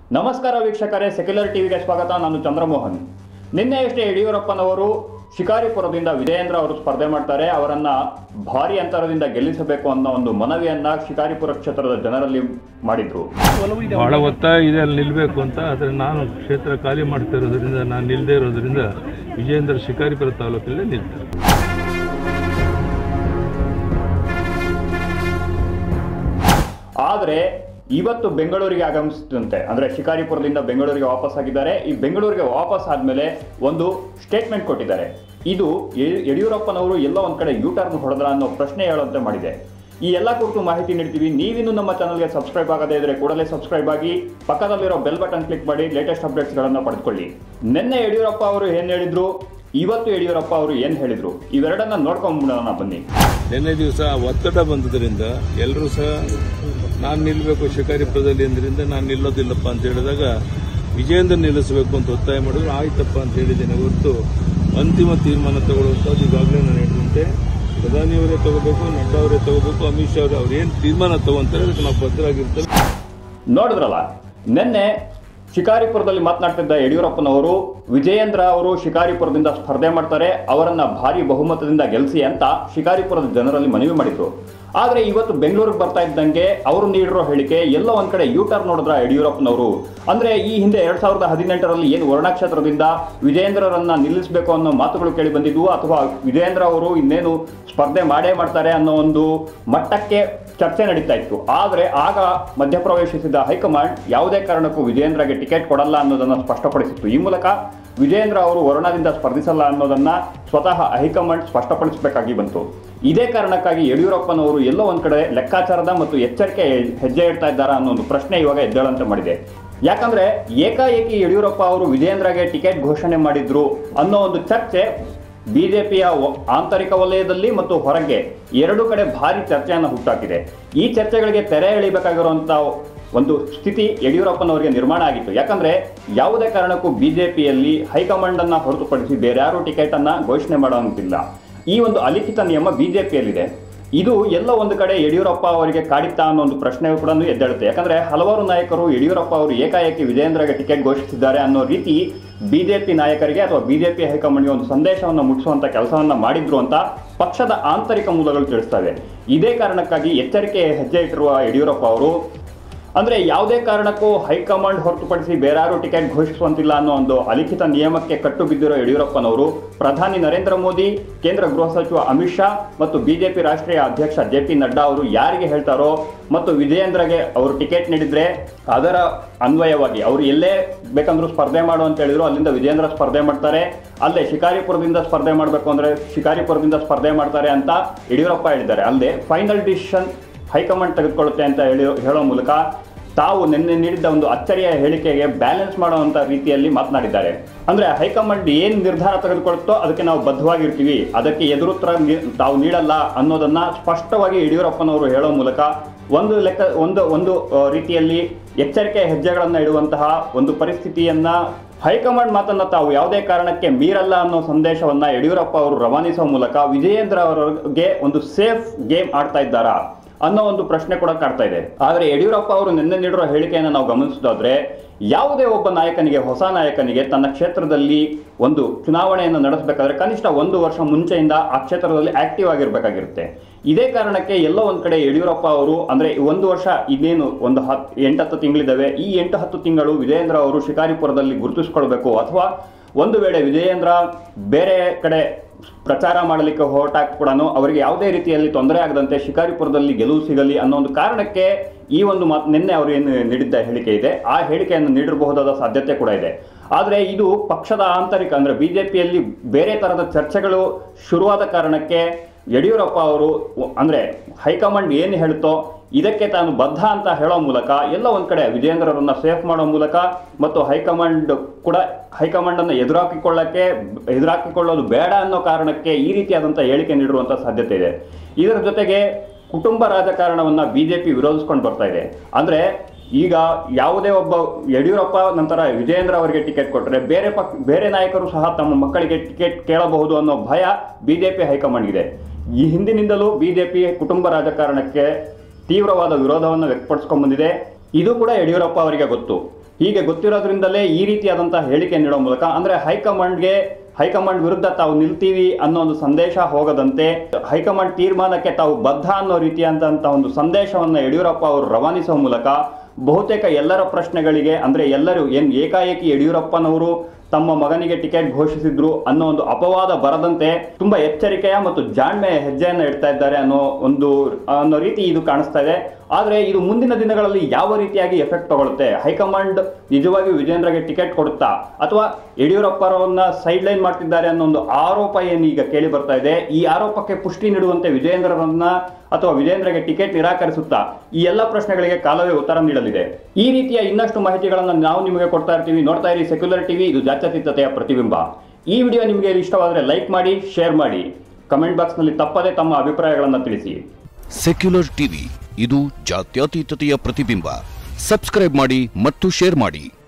ನಮಸ್ಕಾರ ವೀಕ್ಷಕರೇ ಸೆಕ್ಯುಲರ್ ಟಿವಿಗೆ ಸ್ವಾಗತ ನಾನು ಚಂದ್ರಮೋಹನ್ ನಿನ್ನೆಯಷ್ಟೇ ಯಡಿಯೂರಪ್ಪನವರು ಶಿಕಾರಿಪುರದಿಂದ ವಿಜಯೇಂದ್ರ ಅವರು ಸ್ಪರ್ಧೆ ಮಾಡ್ತಾರೆ ಅವರನ್ನ ಭಾರಿ ಅಂತರದಿಂದ ಗೆಲ್ಲಿಸಬೇಕು ಅನ್ನೋ ಒಂದು ಮನವಿಯನ್ನ ಶಿಕಾರಿಪುರ ಕ್ಷೇತ್ರದ ಜನರಲ್ಲಿ ಮಾಡಿದ್ರು ಬಹಳ ಒತ್ತಾಯ ಇದೆ ಅಲ್ಲಿ ನಿಲ್ಲಬೇಕು ಅಂತ ಆದರೆ ನಾನು ಕ್ಷೇತ್ರ ಖಾಲಿ ಮಾಡ್ತಾ ಇರೋದ್ರಿಂದ ನಾನು ನಿಲ್ಲದೆ ಇರೋದ್ರಿಂದ ವಿಜಯೇಂದ್ರ ಶಿಕಾರಿಪುರ ತಾಲೂಕಲ್ಲೇ ನಿಲ್ತಾರೆ ಆದರೆ ಇವತ್ತು ಬೆಂಗಳೂರಿಗೆ ಆಗಮಿಸಿದಂತೆ ಅಂದ್ರೆ ಶಿಕಾರಿಪುರದಿಂದ ಬೆಂಗಳೂರಿಗೆ ವಾಪಸ್ ಆಗಿದ್ದಾರೆ ಈ ಬೆಂಗಳೂರಿಗೆ ವಾಪಸ್ ಆದ್ಮೇಲೆ ಒಂದು ಸ್ಟೇಟ್ಮೆಂಟ್ ಕೊಟ್ಟಿದ್ದಾರೆ ಇದು ಯ- ಯಡಿಯೂರಪ್ಪನವರು ಎಲ್ಲೋ ಒಂದ್ ಕಡೆ ಯೂ ಟರ್ನ್ ಹೊಡೆದ್ರ ಅನ್ನೋ ಪ್ರಶ್ನೆ ಹೇಳುವಂತೆ ಮಾಡಿದೆ ಈ ಎಲ್ಲ ಕುರಿತು ಮಾಹಿತಿ ನೀಡ್ತೀವಿ ನೀವಿನ್ನು ನಮ್ಮ ಚಾನಲ್ಗೆ ಸಬ್ಸ್ಕ್ರೈಬ್ ಆಗದೇ ಇದ್ರೆ ಕೂಡಲೇ ಸಬ್ಸ್ಕ್ರೈಬ್ ಆಗಿ ಪಕ್ಕದಲ್ಲಿರೋ ಬೆಲ್ ಬಟನ್ ಕ್ಲಿಕ್ ಮಾಡಿ ಲೇಟೆಸ್ಟ್ ಅಪ್ಡೇಟ್ಸ್ಗಳನ್ನು ಪಡೆದುಕೊಳ್ಳಿ ನಿನ್ನೆ ಯಡಿಯೂರಪ್ಪ ಅವರು ಏನ್ ಹೇಳಿದ್ರು ಇವತ್ತು ಯಡಿಯೂರಪ್ಪ ಅವರು ಏನ್ ಹೇಳಿದ್ರು ಇವೆರಡನ್ನ ನೋಡ್ಕೊಂಡ್ಬಿಡೋಣ ಬನ್ನಿ ನಿನ್ನೆ ದಿವಸ ಒತ್ತಡ ಬಂದದ್ರಿಂದ ಎಲ್ಲರೂ ಸಹ ನಾನು ನಿಲ್ಲಬೇಕು ಶಿಕಾರಿಪುರದಲ್ಲಿ ಅಂದ್ರಿಂದ ನಾನು ನಿಲ್ಲೋದಿಲ್ಲಪ್ಪ ಅಂತ ಹೇಳಿದಾಗ ವಿಜಯೇಂದ್ರ ನಿಲ್ಲಿಸಬೇಕು ಅಂತ ಒತ್ತಾಯ ಮಾಡಿದ್ರು ಆಯ್ತಪ್ಪ ಅಂತ ಹೇಳಿದ್ದೇನೆ ಹೊರತು ಅಂತಿಮ ತೀರ್ಮಾನ ತಗೊಳ್ಳುವಂಥದ್ದು ಈಗಾಗಲೇ ನಾನು ಹೇಳಿದಂತೆ ಪ್ರಧಾನಿಯವರೇ ತಗೋಬೇಕು ನಡ್ಡಾ ಅವರೇ ತಗೋಬೇಕು ಅಮಿತ್ ಶಾ ಅವರು ಅವ್ರು ಏನು ತೀರ್ಮಾನ ತಗೊಂತಾರೆ ಅದಕ್ಕೆ ನಾವು ಬದ್ಧರಾಗಿರ್ತೇವೆ ನೋಡಿದ್ರಲ್ಲ ನಿನ್ನೆ ಶಿಕಾರಿಪುರದಲ್ಲಿ ಮಾತನಾಡ್ತಿದ್ದ ಯಡಿಯೂರಪ್ಪನವರು ವಿಜಯೇಂದ್ರ ಅವರು ಶಿಕಾರಿಪುರದಿಂದ ಸ್ಪರ್ಧೆ ಮಾಡ್ತಾರೆ ಅವರನ್ನ ಭಾರಿ ಬಹುಮತದಿಂದ ಗೆಲ್ಲಿಸಿ ಅಂತ ಶಿಕಾರಿಪುರದ ಜನರಲ್ಲಿ ಮನವಿ ಮಾಡಿದ್ರು ಆದ್ರೆ ಇವತ್ತು ಬೆಂಗಳೂರಿಗೆ ಬರ್ತಾ ಇದ್ದಂಗೆ ಅವರು ನೀಡಿರೋ ಹೇಳಿಕೆ ಎಲ್ಲ ಒಂದ್ ಕಡೆ ಯೂ ಟರ್ನ್ ನೋಡಿದ್ರ ಯಡಿಯೂರಪ್ಪನವರು ಅಂದ್ರೆ ಈ ಹಿಂದೆ ಎರಡ್ ಸಾವಿರದ ಹದಿನೆಂಟರಲ್ಲಿ ಏನು ವರ್ಣ ಕ್ಷೇತ್ರದಿಂದ ವಿಜಯೇಂದ್ರರನ್ನ ನಿಲ್ಲಿಸಬೇಕು ಅನ್ನೋ ಮಾತುಗಳು ಕೇಳಿ ಬಂದಿದ್ವು ಅಥವಾ ವಿಜಯೇಂದ್ರ ಅವರು ಇನ್ನೇನು ಸ್ಪರ್ಧೆ ಮಾಡೇ ಮಾಡ್ತಾರೆ ಅನ್ನೋ ಒಂದು ಮಟ್ಟಕ್ಕೆ ಚರ್ಚೆ ನಡೀತಾ ಇತ್ತು ಆದರೆ ಆಗ ಮಧ್ಯಪ್ರವೇಶಿಸಿದ ಹೈಕಮಾಂಡ್ ಯಾವುದೇ ಕಾರಣಕ್ಕೂ ವಿಜಯೇಂದ್ರಗೆ ಟಿಕೆಟ್ ಕೊಡಲ್ಲ ಅನ್ನೋದನ್ನು ಸ್ಪಷ್ಟಪಡಿಸಿತ್ತು ಈ ಮೂಲಕ ವಿಜಯೇಂದ್ರ ಅವರು ವರುಣದಿಂದ ಸ್ಪರ್ಧಿಸಲ್ಲ ಅನ್ನೋದನ್ನ ಸ್ವತಃ ಹೈಕಮಾಂಡ್ ಸ್ಪಷ್ಟಪಡಿಸಬೇಕಾಗಿ ಬಂತು ಇದೇ ಕಾರಣಕ್ಕಾಗಿ ಯಡಿಯೂರಪ್ಪನವರು ಎಲ್ಲೋ ಒಂದ್ ಕಡೆ ಲೆಕ್ಕಾಚಾರದ ಮತ್ತು ಎಚ್ಚರಿಕೆ ಹೆಜ್ಜೆ ಇಡ್ತಾ ಇದ್ದಾರಾ ಅನ್ನೋ ಒಂದು ಪ್ರಶ್ನೆ ಇವಾಗ ಎದ್ದೇಳಂತೆ ಮಾಡಿದೆ ಯಾಕಂದ್ರೆ ಏಕಾಏಕಿ ಯಡಿಯೂರಪ್ಪ ಅವರು ವಿಜಯೇಂದ್ರಗೆ ಟಿಕೆಟ್ ಘೋಷಣೆ ಮಾಡಿದ್ರು ಅನ್ನೋ ಒಂದು ಚರ್ಚೆ ಬಿಜೆಪಿಯ ಆಂತರಿಕ ವಲಯದಲ್ಲಿ ಮತ್ತು ಹೊರಗೆ ಎರಡು ಕಡೆ ಭಾರಿ ಚರ್ಚೆಯನ್ನು ಹುಟ್ಟಾಕಿದೆ ಈ ಚರ್ಚೆಗಳಿಗೆ ತೆರೆ ಎಳಿಬೇಕಾಗಿರುವಂತ ಒಂದು ಸ್ಥಿತಿ ಯಡಿಯೂರಪ್ಪನವರಿಗೆ ನಿರ್ಮಾಣ ಆಗಿತ್ತು ಯಾಕಂದ್ರೆ ಯಾವುದೇ ಕಾರಣಕ್ಕೂ ಬಿಜೆಪಿಯಲ್ಲಿ ಹೈಕಮಾಂಡ್ ಅನ್ನ ಹೊರತುಪಡಿಸಿ ಬೇರೆ ಯಾರು ಟಿಕೆಟ್ ಅನ್ನ ಘೋಷಣೆ ಮಾಡುವಂತಿಲ್ಲ ಈ ಒಂದು ಅಲಿಖಿತ ನಿಯಮ ಬಿಜೆಪಿಯಲ್ಲಿದೆ ಇದು ಎಲ್ಲ ಒಂದು ಕಡೆ ಯಡಿಯೂರಪ್ಪ ಅವರಿಗೆ ಕಾಡಿತ್ತಾ ಅನ್ನೋ ಒಂದು ಪ್ರಶ್ನೆ ಕೂಡ ಎದ್ದೇಳುತ್ತೆ ಯಾಕಂದ್ರೆ ಹಲವಾರು ನಾಯಕರು ಯಡಿಯೂರಪ್ಪ ಅವರು ಏಕಾಏಕಿ ವಿಜಯೇಂದ್ರಗೆ ಟಿಕೆಟ್ ಘೋಷಿಸಿದ್ದಾರೆ ಅನ್ನೋ ರೀತಿ ಬಿಜೆಪಿ ನಾಯಕರಿಗೆ ಅಥವಾ ಬಿಜೆಪಿ ಹೈಕಮಾಂಡ್ಗೆ ಒಂದು ಸಂದೇಶವನ್ನು ಮುಟ್ಟಿಸುವಂತ ಕೆಲಸವನ್ನ ಮಾಡಿದ್ರು ಅಂತ ಪಕ್ಷದ ಆಂತರಿಕ ಮೂಲಗಳು ತಿಳಿಸ್ತವೆ ಇದೇ ಕಾರಣಕ್ಕಾಗಿ ಎಚ್ಚರಿಕೆ ಹೆಜ್ಜೆ ಇಟ್ಟಿರುವ ಯಡಿಯೂರಪ್ಪ ಅವರು ಅಂದ್ರೆ ಯಾವುದೇ ಕಾರಣಕ್ಕೂ ಹೈಕಮಾಂಡ್ ಹೊರತುಪಡಿಸಿ ಬೇರಾರು ಟಿಕೆಟ್ ಘೋಷಿಸುವಂತಿಲ್ಲ ಅನ್ನೋ ಒಂದು ಅಲಿಖಿತ ನಿಯಮಕ್ಕೆ ಕಟ್ಟು ಬಿದ್ದಿರೋ ಯಡಿಯೂರಪ್ಪನವರು ಪ್ರಧಾನಿ ನರೇಂದ್ರ ಮೋದಿ ಕೇಂದ್ರ ಗೃಹ ಸಚಿವ ಅಮಿತ್ ಶಾ ಮತ್ತು ಬಿಜೆಪಿ ರಾಷ್ಟ್ರೀಯ ಅಧ್ಯಕ್ಷ ಜೆ ಪಿ ನಡ್ಡಾ ಅವರು ಯಾರಿಗೆ ಹೇಳ್ತಾರೋ ಮತ್ತು ವಿಜಯೇಂದ್ರಗೆ ಅವರು ಟಿಕೆಟ್ ನೀಡಿದ್ರೆ ಅದರ ಅನ್ವಯವಾಗಿ ಅವರು ಎಲ್ಲೇ ಬೇಕಂದ್ರೂ ಸ್ಪರ್ಧೆ ಮಾಡು ಅಂತ ಹೇಳಿದ್ರು ಅಲ್ಲಿಂದ ವಿಜಯೇಂದ್ರ ಸ್ಪರ್ಧೆ ಮಾಡ್ತಾರೆ ಅಲ್ಲೇ ಶಿಕಾರಿಪುರದಿಂದ ಸ್ಪರ್ಧೆ ಮಾಡಬೇಕು ಅಂದ್ರೆ ಶಿಕಾರಿಪುರದಿಂದ ಸ್ಪರ್ಧೆ ಮಾಡ್ತಾರೆ ಅಂತ ಯಡಿಯೂರಪ್ಪ ಹೇಳಿದ್ದಾರೆ ಅಲ್ಲದೆ ಫೈನಲ್ ಡಿಸಿಷನ್ ಹೈಕಮಾಂಡ್ ತೆಗೆದುಕೊಳ್ಳುತ್ತೆ ಅಂತ ಹೇಳಿ ಹೇಳೋ ಮೂಲಕ ತಾವು ನಿನ್ನೆ ನೀಡಿದ್ದ ಒಂದು ಅಚ್ಚರಿಯ ಹೇಳಿಕೆಗೆ ಬ್ಯಾಲೆನ್ಸ್ ಮಾಡುವಂತ ರೀತಿಯಲ್ಲಿ ಮಾತನಾಡಿದ್ದಾರೆ ಅಂದ್ರೆ ಹೈಕಮಾಂಡ್ ಏನ್ ನಿರ್ಧಾರ ತೆಗೆದುಕೊಳ್ಳುತ್ತೋ ಅದಕ್ಕೆ ನಾವು ಬದ್ಧವಾಗಿರ್ತೀವಿ ಅದಕ್ಕೆ ಎದುರುತ್ತರ ನೀ- ತಾವು ನೀಡಲ್ಲ ಅನ್ನೋದನ್ನ ಸ್ಪಷ್ಟವಾಗಿ ಯಡಿಯೂರಪ್ಪನವರು ಹೇಳೋ ಮೂಲಕ ಒಂದು ಲೆಕ್ಕ ಒಂದು ಒಂದು ಆ, ರೀತಿಯಲ್ಲಿ ಎಚ್ಚರಿಕೆ ಹೆಜ್ಜೆಗಳನ್ನ ಇಡುವಂತಹ ಒಂದು ಪರಿಸ್ಥಿತಿಯನ್ನ ಹೈಕಮಾಂಡ್ ಮಾತನ್ನ ತಾವು ಯಾವುದೇ ಕಾರಣಕ್ಕೆ ಮೀರಲ್ಲ ಅನ್ನೋ ಸಂದೇಶವನ್ನ ಯಡಿಯೂರಪ್ಪ ಅವರು ರವಾನಿಸುವ ಮೂಲಕ ವಿಜಯೇಂದ್ರ ಅವರಿಗೆ ಒಂದು ಸೇಫ್ ಗೇಮ್ ಆಡ್ತಾ ಇದ್ದಾರಾ ಅನ್ನೋ ಒಂದು ಪ್ರಶ್ನೆ ಕೂಡ ಕಾಡ್ತಾ ಇದೆ ಆದರೆ ಯಡಿಯೂರಪ್ಪ ಅವರು ನಿನ್ನೆ ನೀಡಿರೋ ಹೇಳಿಕೆಯನ್ನು ನಾವು ಗಮನಿಸೋದಾದ್ರೆ ಯಾವುದೇ ಒಬ್ಬ ನಾಯಕನಿಗೆ ಹೊಸ ನಾಯಕನಿಗೆ ತನ್ನ ಕ್ಷೇತ್ರದಲ್ಲಿ ಒಂದು ಚುನಾವಣೆಯನ್ನು ನಡೆಸಬೇಕಾದ್ರೆ ಕನಿಷ್ಠ ಒಂದು ವರ್ಷ ಮುಂಚೆಯಿಂದ ಆ ಕ್ಷೇತ್ರದಲ್ಲಿ ಆಕ್ಟಿವ್ ಆಗಿರ್ಬೇಕಾಗಿರುತ್ತೆ ಇದೇ ಕಾರಣಕ್ಕೆ ಎಲ್ಲೋ ಒಂದ್ ಕಡೆ ಯಡಿಯೂರಪ್ಪ ಅವರು ಅಂದ್ರೆ ಈ ಒಂದು ವರ್ಷ ಇನ್ನೇನು ಒಂದು ಹತ್ ಎಂಟತ್ತು ತಿಂಗಳಿದ್ದಾವೆ ಈ ಎಂಟು ಹತ್ತು ತಿಂಗಳು ವಿಜಯೇಂದ್ರ ಅವರು ಶಿಕಾರಿಪುರದಲ್ಲಿ ಗುರುತಿಸ್ಕೊಳ್ಬೇಕು ಅಥವಾ ಒಂದು ವೇಳೆ ವಿಜಯೇಂದ್ರ ಬೇರೆ ಕಡೆ ಪ್ರಚಾರ ಮಾಡಲಿಕ್ಕೆ ಹೊರಟಾಗ ಕೂಡ ಅವರಿಗೆ ಯಾವುದೇ ರೀತಿಯಲ್ಲಿ ತೊಂದರೆ ಆಗದಂತೆ ಶಿಕಾರಿಪುರದಲ್ಲಿ ಗೆಲುವು ಸಿಗಲಿ ಅನ್ನೋ ಒಂದು ಕಾರಣಕ್ಕೆ ಈ ಒಂದು ಮಾತು ನಿನ್ನೆ ಅವರು ಏನು ನೀಡಿದ್ದ ಹೇಳಿಕೆ ಇದೆ ಆ ಹೇಳಿಕೆಯನ್ನು ನೀಡಿರಬಹುದಾದ ಸಾಧ್ಯತೆ ಕೂಡ ಇದೆ ಆದರೆ ಇದು ಪಕ್ಷದ ಆಂತರಿಕ ಅಂದ್ರೆ ಬಿಜೆಪಿಯಲ್ಲಿ ಬೇರೆ ತರಹದ ಚರ್ಚೆಗಳು ಶುರುವಾದ ಕಾರಣಕ್ಕೆ ಯಡಿಯೂರಪ್ಪ ಅವರು ಅಂದ್ರೆ ಹೈಕಮಾಂಡ್ ಏನು ಹೇಳುತ್ತೋ ಇದಕ್ಕೆ ತಾನು ಬದ್ಧ ಅಂತ ಹೇಳೋ ಮೂಲಕ ಎಲ್ಲ ಒಂದ್ ಕಡೆ ವಿಜೇಂದ್ರರನ್ನ ಸೇಫ್ ಮಾಡೋ ಮೂಲಕ ಮತ್ತು ಹೈಕಮಾಂಡ್ ಕೂಡ ಹೈಕಮಾಂಡ್ ಅನ್ನು ಎದುರಾಕಿಕೊಳ್ಳಕ್ಕೆ ಎದುರಾಕಿಕೊಳ್ಳೋದು ಬೇಡ ಅನ್ನೋ ಕಾರಣಕ್ಕೆ ಈ ರೀತಿಯಾದಂಥ ಹೇಳಿಕೆ ನೀಡಿರುವಂಥ ಸಾಧ್ಯತೆ ಇದೆ ಇದರ ಜೊತೆಗೆ ಕುಟುಂಬ ರಾಜಕಾರಣವನ್ನ ಬಿಜೆಪಿ ವಿರೋಧಿಸ್ಕೊಂಡು ಬರ್ತಾ ಇದೆ ಅಂದ್ರೆ ಈಗ ಯಾವುದೇ ಒಬ್ಬ ಯಡಿಯೂರಪ್ಪ ನಂತರ ವಿಜಯೇಂದ್ರ ಅವರಿಗೆ ಟಿಕೆಟ್ ಕೊಟ್ಟರೆ ಬೇರೆ ಪಕ್ ಬೇರೆ ನಾಯಕರು ಸಹ ತಮ್ಮ ಮಕ್ಕಳಿಗೆ ಟಿಕೆಟ್ ಕೇಳಬಹುದು ಅನ್ನೋ ಭಯ ಬಿಜೆಪಿ ಹೈಕಮಾಂಡ್ಗಿದೆ ಈ ಹಿಂದಿನಿಂದಲೂ ಬಿಜೆಪಿ ಕುಟುಂಬ ರಾಜಕಾರಣಕ್ಕೆ ತೀವ್ರವಾದ ವಿರೋಧವನ್ನು ವ್ಯಕ್ತಪಡಿಸ್ಕೊಂಡ್ ಬಂದಿದೆ ಇದು ಕೂಡ ಯಡಿಯೂರಪ್ಪ ಅವರಿಗೆ ಗೊತ್ತು ಹೀಗೆ ಗೊತ್ತಿರೋದ್ರಿಂದಲೇ ಈ ರೀತಿಯಾದಂತಹ ಹೇಳಿಕೆ ನೀಡೋ ಮೂಲಕ ಅಂದ್ರೆ ಹೈಕಮಾಂಡ್ಗೆ ಹೈಕಮಾಂಡ್ ವಿರುದ್ಧ ತಾವು ನಿಲ್ತೀವಿ ಅನ್ನೋ ಒಂದು ಸಂದೇಶ ಹೋಗದಂತೆ ಹೈಕಮಾಂಡ್ ತೀರ್ಮಾನಕ್ಕೆ ತಾವು ಬದ್ಧ ಅನ್ನೋ ರೀತಿಯಾದಂತಹ ಒಂದು ಸಂದೇಶವನ್ನ ಯಡಿಯೂರಪ್ಪ ಅವರು ರವಾನಿಸುವ ಮೂಲಕ ಬಹುತೇಕ ಎಲ್ಲರ ಪ್ರಶ್ನೆಗಳಿಗೆ ಅಂದ್ರೆ ಎಲ್ಲರೂ ಏನ್ ಏಕಾಏಕಿ ಯಡಿಯೂರಪ್ಪನವರು ತಮ್ಮ ಮಗನಿಗೆ ಟಿಕೆಟ್ ಘೋಷಿಸಿದ್ರು ಅನ್ನೋ ಒಂದು ಅಪವಾದ ಬರದಂತೆ ತುಂಬಾ ಎಚ್ಚರಿಕೆಯ ಮತ್ತು ಜಾಣ್ಮೆಯ ಹೆಜ್ಜೆಯನ್ನು ಇಡ್ತಾ ಇದ್ದಾರೆ ಅನ್ನೋ ಒಂದು ಅನ್ನೋ ರೀತಿ ಇದು ಕಾಣಿಸ್ತಾ ಇದೆ ಆದ್ರೆ ಇದು ಮುಂದಿನ ದಿನಗಳಲ್ಲಿ ಯಾವ ರೀತಿಯಾಗಿ ಎಫೆಕ್ಟ್ ತಗೊಳುತ್ತೆ ಹೈಕಮಾಂಡ್ ನಿಜವಾಗಿ ವಿಜೇಂದ್ರಗೆ ಟಿಕೆಟ್ ಕೊಡುತ್ತಾ ಅಥವಾ ಯಡಿಯೂರಪ್ಪರವನ್ನ ಸೈಡ್ ಲೈನ್ ಮಾಡ್ತಿದ್ದಾರೆ ಅನ್ನೋ ಒಂದು ಆರೋಪ ಏನು ಈಗ ಕೇಳಿ ಬರ್ತಾ ಇದೆ ಈ ಆರೋಪಕ್ಕೆ ಪುಷ್ಟಿ ನೀಡುವಂತೆ ವಿಜೇಂದ್ರರನ್ನ ಅಥವಾ ವಿಜೇಂದ್ರಗೆ ಟಿಕೆಟ್ ನಿರಾಕರಿಸುತ್ತಾ ಈ ಎಲ್ಲ ಪ್ರಶ್ನೆಗಳಿಗೆ ಕಾಲವೇ ಉತ್ತರ ನೀಡಲಿದೆ ಈ ರೀತಿಯ ಇನ್ನಷ್ಟು ಮಾಹಿತಿಗಳನ್ನು ನಾವು ನಿಮಗೆ ಕೊಡ್ತಾ ಇರ್ತೀವಿ ನೋಡ್ತಾ ಇರಿ ಸೆಕ್ಯುಲರ್ ಟಿವಿ ಇದು ಜಾತ್ಯತೀತತೆಯ ಪ್ರತಿಬಿಂಬ ಈ ವಿಡಿಯೋ ನಿಮಗೆ ಇಷ್ಟವಾದರೆ ಲೈಕ್ ಮಾಡಿ ಶೇರ್ ಮಾಡಿ ಕಮೆಂಟ್ ಬಾಕ್ಸ್ನಲ್ಲಿ ತಪ್ಪದೇ ತಮ್ಮ ಅಭಿಪ್ರಾಯಗಳನ್ನು ತಿಳಿಸಿ ಸೆಕ್ಯುಲರ್ ಟಿವಿ ಇದು ಜಾತ್ಯತೀತತೆಯ ಪ್ರತಿಬಿಂಬ ಸಬ್ಸ್ಕ್ರೈಬ್ ಮಾಡಿ ಮತ್ತು ಶೇರ್ ಮಾಡಿ